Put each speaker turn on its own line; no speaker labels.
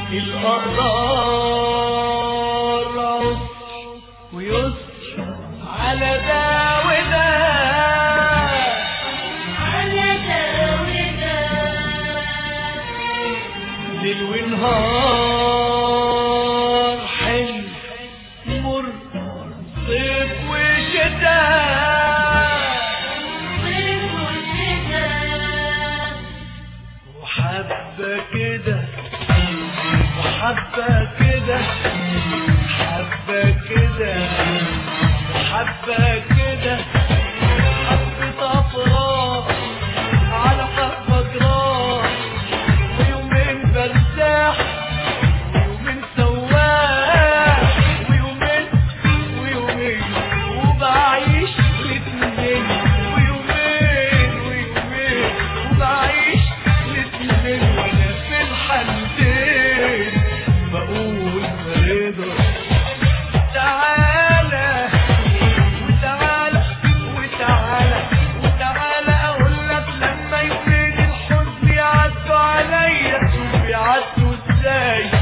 الأقدار عسر ويسر على ده وده
على داودة
ليل ونهار حلو مر صيف وشتاء
صيف وشتاء
وحبة كده وحبة كده حبة كده وحبة كده حبة أفراح على حبة جراح ويومين برتاح ويومين سواح ويومين ويومين وبعيش الاتنين ويومين ويومين وبعيش الاتنين وانا في الحالتين بقول رضا تعالى وتعالى وتعالى وتعالى اقول لك لما يومين الحزن يعدوا عليا شوف يعدوا ازاي